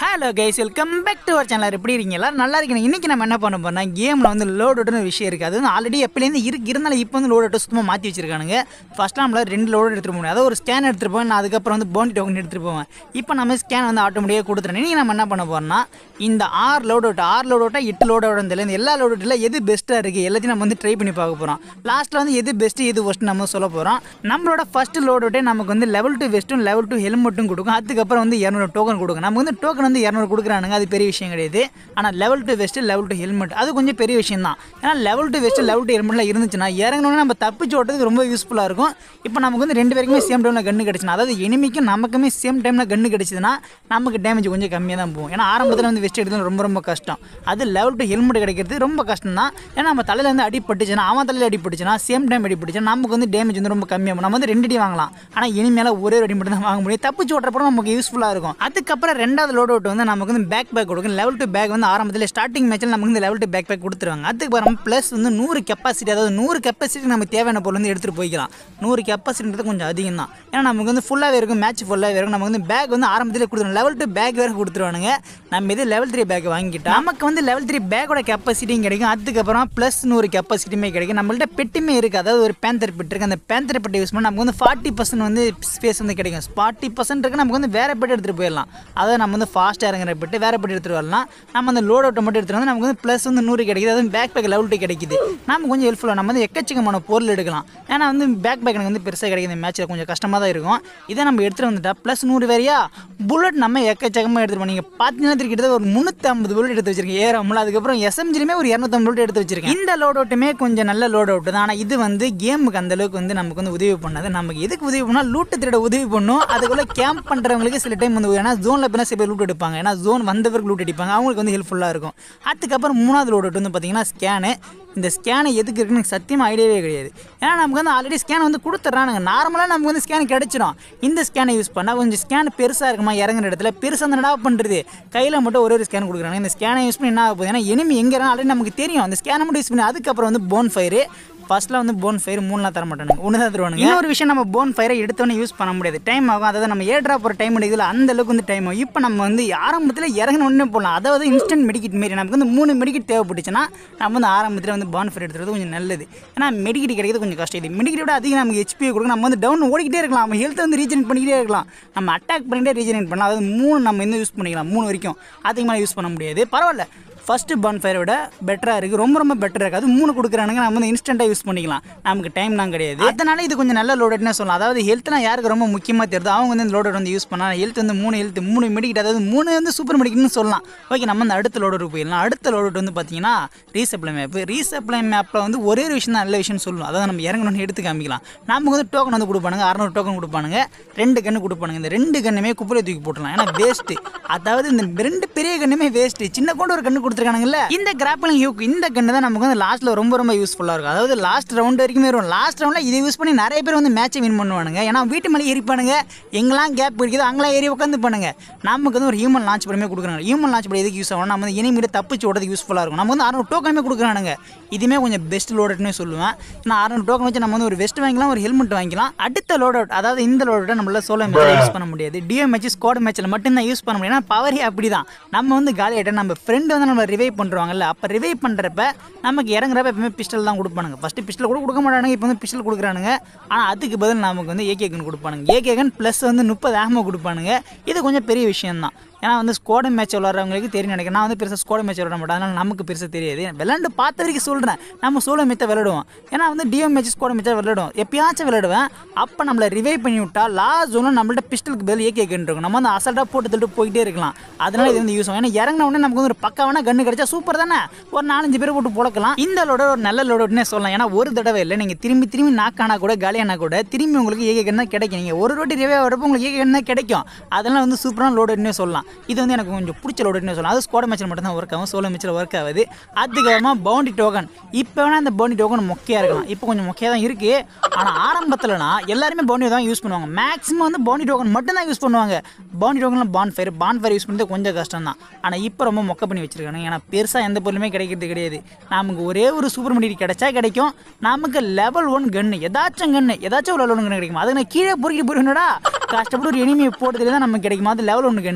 hello guys welcome back to our channel எப்படி இருக்கீங்க எல்லாரும் நல்லா இருக்கீங்க இன்றைக்கி நம்ம என்ன பண்ண போறோம்னா கேமில் வந்து லோட் அவுட்னு விஷயம் இருக்குது அது வந்து ஆல்ரெடி எப்பலேருந்து இருக்கு இருந்தாலும் இப்போ வந்து லோட் அவுட் சுத்தமாக மாற்றி வச்சிருக்கானுங்க ஃபஸ்ட் நம்மளால் ரெண்டு லோடு எடுத்துகிட்டு போகணும் அதாவது ஒரு ஸ்கேன் எடுத்துகிட்டு போவேன் நான் அதுக்கப்புறம் வந்து போனி டோக்கன் எடுத்துகிட்டு போவேன் இப்போ நம்ம ஸ்கேன் வந்து ஆட்டோமேட்டிக்காக கொடுத்துறேன் இன்றைக்கி நம்ம என்ன பண்ண போகிறோம்னா இந்த ஆறு லோட் அவுட் ஆறு லோட் அவுட்டாக எட்டு லோட் அவுட் தெரியல இந்த எல்லா லோட் அவுட்டில் எது பெஸ்ட்டாக இருக்குது எல்லாத்தையும் நம்ம வந்து ட்ரை பண்ணி பார்க்க போகிறோம் லாஸ்ட்டில் வந்து எது பெஸ்ட்டு எது ஒஸ்ட் நம்ம சொல்ல போகிறோம் நம்மளோட ஃபர்ஸ்ட் லோட் அவுட்டே நமக்கு வந்து லெவல் டூ வெஸ்ட்டும் லெவல் டூ ஹெல்மெட்டும் கொடுக்கும் அதுக்கப்புறம் வந்து இரநூறு டோக்கன் கொடுக்கும் நம்ம வந்து டோக்கன் வந்து இரநூறு கொடுக்குறானுங்க அது பெரிய விஷயம் கிடையாது ஆனால் level two vest level two helmet அது கொஞ்சம் பெரிய விஷயம் தான் ஏன்னா level two vest level two ஹெல்மெட்லாம் இருந்துச்சுன்னா இறங்கணும்னா நம்ம தப்பிச்சு ஓட்டுறதுக்கு ரொம்ப யூஸ்ஃபுல்லாக இருக்கும் இப்போ நமக்கு வந்து ரெண்டு பேருக்குமே சேம் டைமில் கன்று கிடச்சுனா அதாவது எனிமிக்கும் நமக்குமே சேம் டைமில் கன்று கிடச்சிதுன்னா நமக்கு டேமேஜ் கொஞ்சம் கம்மியாக தான் போகும் ஏன்னா ஆரம்பத்தில் வந்து வெஸ்ட் எடுக்கிறது ரொம்ப ரொம்ப கஷ்டம் அது லெவல் டூ ஹெல்மெட் கிடைக்கிறது ரொம்ப கஷ்டம் தான் ஏன்னா நம்ம தலையில் வந்து அடிப்பட்டுச்சுன்னா அவன் தலையில் அடிப்பட்டுச்சுன்னா சேம் டைம் அடிப்பட்டுச்சுன்னா நமக்கு வந்து டேமேஜ் வந்து ரொம்ப கம்மியாகும் நம்ம வந்து ரெண்டு அடி வாங்கலாம் ஆனால் இனிமேல் ஒரே ஒரு அடி மட்டும் தான் வாங்க முடியும் தப்பிச்சு ஓட்டுறப்போ நமக்கு யூஸ்ஃபுல்லாக இருக்கும் அதுக்கப்புறம் ரெண்டாவது லோட் அவுட் வந்து நமக்கு வந்து பேக் பேக் கொடுக்கும் லெவல் டூ பேக் வந்து ஆரம்பத்தில் ஸ்டார்டிங் மேட்ச்சில் நமக்கு வந்து லெவல் டூ பேக் பேக் கொடுத்துருவாங்க அதுக்கப்புறம் ப்ளஸ் வந்து நூறு கெப்பாசிட்டி அதாவது நூறு கெப்பாசிட்டி நமக்கு தேவையான பொருள் வந்து எடுத்துகிட்டு போய்க்கலாம் நூறு கெப்பாசிட்டின்றது கொஞ்சம் அதிகம் தான் ஏன்னா நமக்கு வந்து ஃபுல்லாகவே இருக்கும் மேட்ச் ஃபுல்லாகவே இருக்கும் நமக்கு வந்து பேக் வந்து ஆரம்பத்தில் கொடுத்துருவோம் லெவல் டூ பேக் வேறு கொடுத்துருவானுங்க நம்ம இது லெவல் த்ரீ பேக் வாங்கிட்டோம் நமக்கு வந்து லெவல் த்ரீ பேக்கோட கெப்பாசிட்டியும் கிடைக்கும் அதுக்கப்புறம் ப்ளஸ் நூறு கெப்பாசிட்டியுமே கிடைக்கும் நம்மள்ட்ட பெட்டுமே இருக்குது அதாவது ஒரு பேந்தர் பெட் இருக்குது அந்த பேந்தர் பெட்டை யூஸ் பண்ணி நமக்கு வந்து ஃபார்ட்டி பர்சன்ட் வந்து ஸ்பேஸ் வந்து கிடைக்கும் ஃபார்ட்டி பர்சன்ட் இருக்கு நமக்கு வந்து வேறு பெட் எடுத்துகிட்டு போயிடலாம் அதாவது நம்ம வந்து ஃபாஸ்ட்டாக இறங்குற பெட்டு வேறு பெட் எடுத்துகிட்டு வரலாம் நம்ம அந்த லோட் அவுட்டை மட்டும் எடுத்துகிட்டு வந்து நமக்கு வந்து ப்ளஸ் வந்து நூறு கிடைக்குது அதுவும் பேக் பேக் லெவல் டூ கிடைக்குது நம்ம கொஞ்சம் ஹெல்ப்ஃபுல்லாக நம்ம வந்து எக்கச்சக்கமான பொருள் எடுக்கலாம் ஏன்னா வந்து பேக் பேக் எனக்கு வந்து பெருசாக கிடைக்குது மேட்ச்சில் கொஞ்சம் கஷ்டமாக தான் இருக்கும் இதை நம்ம எடுத்துகிட்டு வந்துட்டா ப்ளஸ் நூறு வேறையா புல்லட் நம்ம எக்கச்சக்கமாக எடுத்துகிட்டு போனீங்க பார்த்தீங்கன்னா கிட்டத்தட்ட ஒரு முந்நூற்றி ஐம்பது புல்லட் எடுத்து வச்சிருக்கேன் ஏறாமல் அதுக்கப்புறம் எஸ்எம்ஜிலுமே ஒரு இரநூத்தம்பது புல்லட் எடுத்து வச்சிருக்கேன் இந்த லோட் அவுட்டுமே கொஞ்சம் நல்ல லோட் அவுட் தான் ஆனால் இது வந்து கேமுக்கு அந்த அளவுக்கு வந்து நமக்கு வந்து உதவி பண்ணாது நமக்கு எதுக்கு உதவி பண்ணால் லூட்டு திருட உதவி பண்ணும் அதுக்குள்ள கேம்ப் பண்ணுறவங்களுக்கு சில டைம் வந்து ஏன்னா ஜோனில் போனால் சில பேர் லூட் எடுப்பாங்க ஏன்னா ஜோன் வந்தவருக்கு லூட் அடிப்பாங்க அவங்களுக்கு வந்து ஹெல்ப்ஃபுல்லாக இருக்கும் அதுக்கப்புறம் மூணாவது லோட் அவுட் வந்து பார்த்தீங்கன்னா ஸ்கேனு இந்த ஸ்கேனை எதுக்கு இருக்குன்னு எனக்கு சத்தியமாக ஐடியாவே கிடையாது ஏன்னா நமக்கு வந்து ஆல்ரெடி ஸ்கேன் வந்து கொடுத்துட்றானுங்க நார்மலாக நமக்கு வந்து ஸ்கேன் கிடச்சிடும் இந்த ஸ்கேனை யூஸ் பண்ணால் கொஞ்சம் ஸ்கேன் பெருசாக இருக்குமா இறங்குற இடத்துல பெருசாக வந்து என்ன பண்ணுறது கையில் மட்டும் ஒரே ஒரு ஸ்கேன் கொடுக்குறாங்க இந்த ஸ்கேனை யூஸ் பண்ணி என்ன ஆக போகுது ஏன்னா எனிமி எங்கே ஆல்ரெடி நமக்கு தெரியும் அந்த ஸ்கேனை மட்டும் யூஸ் பண்ணி அதுக்கப்புறம் வந்து போன் ஃபயரு ஃபர்ஸ்ட்டில் வந்து போன் ஃபயர் மூணுலாம் தர மாட்டானுங்க ஒன்று தான் தருவானுங்க இன்னொரு விஷயம் நம்ம போன் ஃபயரை எடுத்தோன்னே யூஸ் பண்ண முடியாது டைம் ஆகும் அதாவது நம்ம ஏர் ட்ராப் போகிற டைம் எடுக்கல அந்த அளவுக்கு வந்து டைம் ஆகும் இப்போ நம்ம வந்து ஆரம்பத்தில் இறங்கின உடனே போடலாம் அதாவது இன்ஸ்டன்ட் மெடிக்கிட் மாரி நமக்கு வந்து மூணு மெடிக்கிட் தேவைப்பட்டுச்சுன்னா நம்ம வந்து ஆரம்பத்தில் வந்து பான் ஃபயர் எடுத்துறது கொஞ்சம் நல்லது ஏன்னா மெடிக்கிட் கிடைக்கிறது கொஞ்சம் கஷ்டம் இது மெடிக்கிட் விட அதிகம் நமக்கு ஹெச்பி கொடுக்கும் நம்ம வந்து டவுன் ஓடிக்கிட்டே இருக்கலாம் நம்ம ஹெல்த் வந்து ரீஜெனரேட் பண்ணிக்கிட்டே இருக்கலாம் நம்ம அட்டாக் பண்ணிட்டே ரீஜெனரேட் பண்ணலாம் அதாவது மூணு நம்ம இன்னும் யூஸ் பண்ணிக்கலாம் மூணு வரைக்கும் அதுக்கு மேலே யூஸ் பண்ண முடியாது பரவாயில்ல ஃபஸ்ட்டு பான் ஃபயரை விட பெட்டராக இருக்குது ரொம்ப ரொம்ப பெட்டராக இருக்குது அது மூணு கொடுக்குறானுங்க நம்ம வந்து இன்ஸ்டண்ட்டாக யூஸ் பண்ணிக்கலாம் நமக்கு டைம்லாம் கிடையாது அதனால இது கொஞ்சம் நல்ல லோடட்னு சொல்லலாம் அதாவது ஹெல்த்லாம் யாருக்கு ரொம்ப முக்கியமாக தெரியுது அவங்க வந்து இந்த லோடட் வந்து யூஸ் பண்ணலாம் ஹெல்த் வந்து மூணு ஹெல்த் மூணு மெடிக்கிட் அதாவது மூணு வந்து சூப்பர் மெடிக்கிட்னு சொல்லலாம் ஓகே நம்ம அந்த அடுத்த லோடருக்கு போயிடலாம் அடுத்த லோடட் வந்து பார்த்தீங்கன்னா ரீசப்ளை மேப் ரீசப்ளை மேப்பில் வந்து ஒரே ஒரு விஷயம் தான் நல்ல விஷயம்னு சொல்லணும் அதாவது நம்ம இறங்கணும்னு எடுத்து காமிக்கலாம் நமக்கு வந்து டோக்கன் வந்து கொடுப்பானுங்க அறநூறு டோக்கன் கொடுப்பானுங்க ரெண்டு கன்று கொடுப்பானுங்க இந்த ரெண்டு கண்ணுமே குப்பையில தூக்கி போட்டலாம் ஏன்னா வேஸ்ட்டு அதாவது இந்த ரெண்டு பெரிய கண்ணுமே வேஸ்ட்டு சின்ன கொண்டு ஒரு கண்ணு கொடுத்துருக்கானுங்கல்ல இந்த கிராப்பிளிங் ஹியூக் இந்த கண்ணு தான் நமக்கு வந்து லாஸ்ட்டில் ரொம்ப ரொம்ப யூஸ்ஃபுல்லாக இருக்கும் அதாவது லாஸ்ட் ரவுண்ட் வரைக்குமே வரும் லாஸ்ட் ரவுண்டில் இதை யூஸ் பண்ணி நிறைய பேர் வந்து மேட்சை வின் பண்ணுவானுங்க ஏன்னா வீட்டு மேலே ஏறிப்பானுங்க எங்கெல்லாம் கேப் இருக்குதோ அங்கெல்லாம் ஏறி உட்காந்து பண்ணுங்க நமக்கு வந்து ஒரு ஹியூமன் லான்ச் பண்ணி கொடுக்குறாங்க ஹியூமன் லான்ச் பண்ணி எதுக்கு யூஸ் ஆகும் நம்ம வந்து இனிமேல் தப்பிச்சு ஓடுறதுக்கு யூஸ்ஃபுல்லாக இருக்கும் நம்ம வந்து அறுநூறு டோக்கனுமே கொடுக்குறானுங்க இதுவுமே கொஞ்சம் பெஸ்ட் லோடட்னு சொல்லுவேன் ஏன்னா அறுநூறு டோக்கன் வச்சு நம்ம வந்து ஒரு வெஸ்ட் வாங்கிக்கலாம் ஒரு ஹெல்மெட் வாங்கிக்கலாம் அடுத்த லோட் அவுட் அதாவது இந்த லோட் அவுட்டை நம்மளால சோலோ மேட்ச் யூஸ் பண்ண முடியாது டியோ மேட்ச் ஸ்குவாட் மேட்ச்சில் மட்டும்தான் யூஸ் பண்ண முடியும் ஏன்னா பவரே அப்படி தான் நம்ம வந்து காலி ஆகிட்டோம் நம்ம ஃப்ரெண்டு வந்து நம்ம ரிவைவ் பண்ணுறாங்கல்ல அப்போ ரிவைவ் பண்ணுறப்ப நமக்கு இறங்குறப்ப எப்பவுமே பிஸ்டல் தான் கொடுப்பானுங்க ஃபஸ்ட்டு பிஸ்டல் கூட கொடுக்க மாட்டானுங்க இப்போ வந்து பிஸ்டல் கொடுக்குறானுங்க ஆனால் அதுக்கு பதில் நமக்கு வந்து ஏகே கன் கொடுப்பானுங்க ஏகே கன் ப்ளஸ் வந்து முப்பது ஆமோ கொடுப்பானுங்க இது கொஞ்சம் பெரிய விஷயம் தான் ஏன்னா வந்து ஸ்குவாட் மேட்ச் விளாட்றவங்களுக்கு தெரியும் நினைக்கிறேன் நான் வந்து பெருசாக ஸ்குவாட் மேட்ச் விளாட மாட்டேன் அதனால் நமக்கு பெருசாக தெரியாது விளாண்டு பார்த்த வரைக்கும் சொல்கிறேன் நம்ம சோலோ மேட்சை விளாடுவோம் ஏன்னா வந்து டியோ மேட்ச் ஸ்குவாட் மேட்சாக விளாடுவோம் எப்பயாச்சும் விளாடுவேன் அப்போ நம்மளை ரிவைவ் பண்ணி விட்டா லாஸ்ட் ஜோனில் நம்மள்ட்ட பிஸ்டலுக்கு பதில் ஏகே கன் இருக்கும் நம்ம வந்து அசல்ட்டாக போட்டு தள்ளிட்டு போயிட்டே இருக்கலாம் அதனால இது வந்து யூஸ் ஆகும் ஏன்னா இறங்கின உடனே நமக்கு வந்து ஒரு பக்காவான கன்று கிடைச்சா சூப்பர் தானே ஒரு நாலஞ்சு பேர் போட்டு புழக்கலாம் இந்த லோட ஒரு நல்ல லோடனே சொல்லலாம் ஏன்னா ஒரு தடவை இல்லை நீங்கள் திரும்பி திரும்பி நாக்கானா கூட காலியானா கூட திரும்பி உங்களுக்கு ஏகே கன் தான் கிடைக்கும் நீங்கள் ஒரு ரோட்டி ரிவே வரப்போ உங்களுக்கு ஏகே கன் தான் கிடைக்கும் அதெல்லாம் வந்து சூப்பரான லோடுன்னே சொல்லலாம் இது வந்து எனக்கு கொஞ்சம் பிடிச்ச லோடுன்னு சொல்லலாம் அது ஸ்குவாட் மேட்ச்சில் மட்டும் தான் ஒர்க் ஆகும் சோலோ மேட்ச்சில் ஒர்க் ஆகுது அதுக்கப்புறமா பவுண்டி டோக்கன் இப்போ வேணால் அந்த பவுண்டி டோக்கன் மொக்கையாக இருக்கலாம் இப்போ கொஞ்சம் மொக்கையாக தான் இருக்குது ஆனால் ஆரம்பத்தில்னா எல்லாருமே பவுண்டி தான் யூஸ் பண்ணுவாங்க மேக்ஸிமம் வந்து பவுண்டி டோக்கன் மட்டும் தான் யூஸ் பண்ணுவாங்க பவுண்டி டோக்கனில் bonfire bonfire use பண்ணுறது கொஞ்சம் கஷ்டம் தான் ஆனால் இப்போ ரொம்ப மொக்க பண்ணி வச்சிருக்காங்க ஏன்னா பெருசாக எந்த பொருளுமே கிடைக்கிறது கிடையாது நமக்கு ஒரே ஒரு சூப்பர் மெடிக்கல் கிடைச்சா கிடைக்கும் நமக்கு லெவல் ஒன் கன்று ஏதாச்சும் கன்று ஏதாச்சும் ஒரு லெவல் ஒன் கன்று கிடைக்கும் அதுக்கு நான் கீழே பொறுக்கி பொறுக்கணுடா கஷ்டப்பட்டு ஒரு எனிமியை போட்டதுல தான் நமக்கு கிடைக்கும் அது லெவல் ஒன்று கன்று அதனால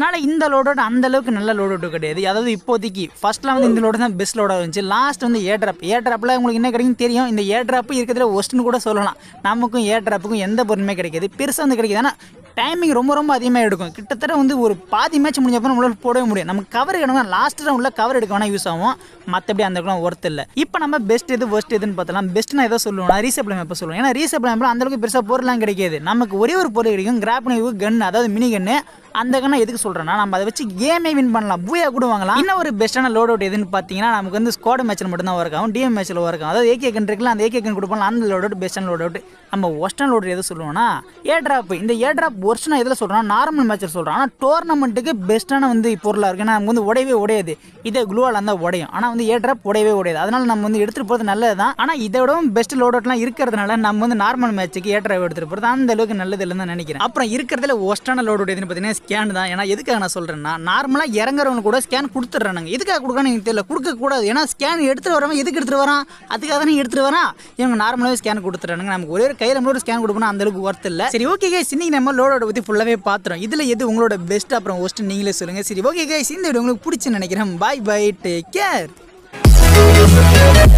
அதனால இந்த லோடோட அந்த அளவுக்கு நல்ல லோடோட்டு கிடையாது அதாவது இப்போதைக்கு ஃபர்ஸ்ட்லாம் வந்து இந்த லோடு தான் பெஸ்ட் லோடாக இருந்துச்சு லாஸ்ட் வந்து ஏ ட்ராப் ஏ ட்ராப்பில் உங்களுக்கு என்ன கிடைக்கும் தெரியும் இந்த ஏ ட்ராப் இருக்கிறதுல ஒஸ்ட்னு கூட சொல்லலாம் நமக்கும் ஏ ட்ராப்புக்கும் எந்த பொருளுமே கிடைக்காது பெருசாக வந்து கிடைக்குது ஆனால் டைமிங் ரொம்ப ரொம்ப அதிகமாக எடுக்கும் கிட்டத்தட்ட வந்து ஒரு பாதி மேட்ச் முடிஞ்சப்போ நம்மளால போடவே முடியும் நம்ம கவர் எடுக்கணும் லாஸ்ட் உள்ள கவர் எடுக்க வேணா யூஸ் ஆகும் மற்றபடி அந்த இடத்துல ஒர்த் இல்லை இப்போ நம்ம பெஸ்ட் எது ஒர்ஸ்ட் எதுன்னு பார்த்தலாம் பெஸ்ட் நான் எதை சொல்லுவேன் ரீசப்ளை மேப்பை சொல்லுவேன் ஏன்னா ரீசப்ளை மேப்பில் அந்த அளவுக்கு பெருசாக பொருள்லாம் கிடைக்காது நமக்கு ஒரே ஒரு பொருள் கிடைக்கும் கிராப் நைவு கன் அதாவது மினி கன்னு அந்த கண்ணை எதுக்கு சொல்கிறேன்னா நம்ம அதை வச்சு கேமே வின் பண்ணலாம் பூயா கூட வாங்கலாம் இன்னும் ஒரு பெஸ்ட்டான லோட் அவுட் எதுன்னு பார்த்தீங்கன்னா நமக்கு வந்து ஸ்குவாட் மேட்ச்சில் மட்டும்தான் ஒர்க் ஆகும் டிஎம் மேட்ச்சில் ஒர்க் ஆகும் அதாவது ஏகே கன் இருக்குல்ல அந்த ஏகே கன் கொடுப்போம் அந்த லோட் அவுட் பெஸ்ட்டான லோட் அவுட் நம்ம ஒஸ்டன் லோட் எது சொல்லுவோம்னா ஏ ட்ராப் இந்த ஏ ட்ராப் ஒர்ஸ்ட்னா எதில் சொல்கிறோம் நார்மல் மேட்ச்சில் சொல்கிறோம் ஆனால் டோர்னமெண்ட்டுக்கு பெஸ்ட்டான வந்து பொருளாக இருக்குது ஏன்னா நமக்கு வந்து உடையவே உடையாது இதே குளூவால் இருந்தால் உடையும் ஆனால் வந்து ஏ ட்ராப் உடையவே உடையாது அதனால நம்ம வந்து எடுத்துகிட்டு போகிறது நல்லது தான் ஆனால் இதை விடவும் பெஸ்ட் லோட் அவுட்லாம் இருக்கிறதுனால நம்ம வந்து நார்மல் மேட்ச்சுக்கு ஏ ட்ராப் எடுத்துகிட்டு போகிறது அந்த அளவுக்கு நல்லது இல்லைன்னு தான் நினைக்கிறேன் அப்புறம் இருக்கிறதுல ஒஸ்ட்டான லோட் அவுட் எதுன்னு பார்த்தீங்கன்னா ஸ்கேன் தான் ஏன்னா எதுக்காக நான் சொல்கிறேன்னா நார்மலாக இறங்குறவங்க கூட ஸ்கேன் கொடுத்துட்றானுங்க எதுக்காக கொடுக்கணும் எனக்கு தெரியல கொடுக்கக்கூடாது ஏன்னா ஸ்கேன் எடுத்துகிட்டு வரவன் எதுக்கு எடுத்துகிட்டு வரான் அதுக்காக தானே எடுத்துகிட்டு வரான் இவங்க நார்மலாகவே ஸ்கேன் கொடுத்துட்றானுங்க நமக்கு ஒரே ஒரு கையில் ஒரு ஸ்கேன் கொடுக்கணும் அந்த அளவுக்கு ஒர்த் இல்லை சரி ஓகே கைஸ் இன்னைக்கு நம்ம லோடோட பற்றி ஃபுல்லாகவே பார்த்துறோம் இதில் எது உங்களோட பெஸ்ட் அப்புறம் ஒஸ்ட் நீங்களே சொல்லுங்கள் சரி ஓகே கைஸ் இந்த வீடியோ உங்களுக்கு பிடிச்சுன்னு நினைக்கிறேன் பாய் பை டேக் கேர்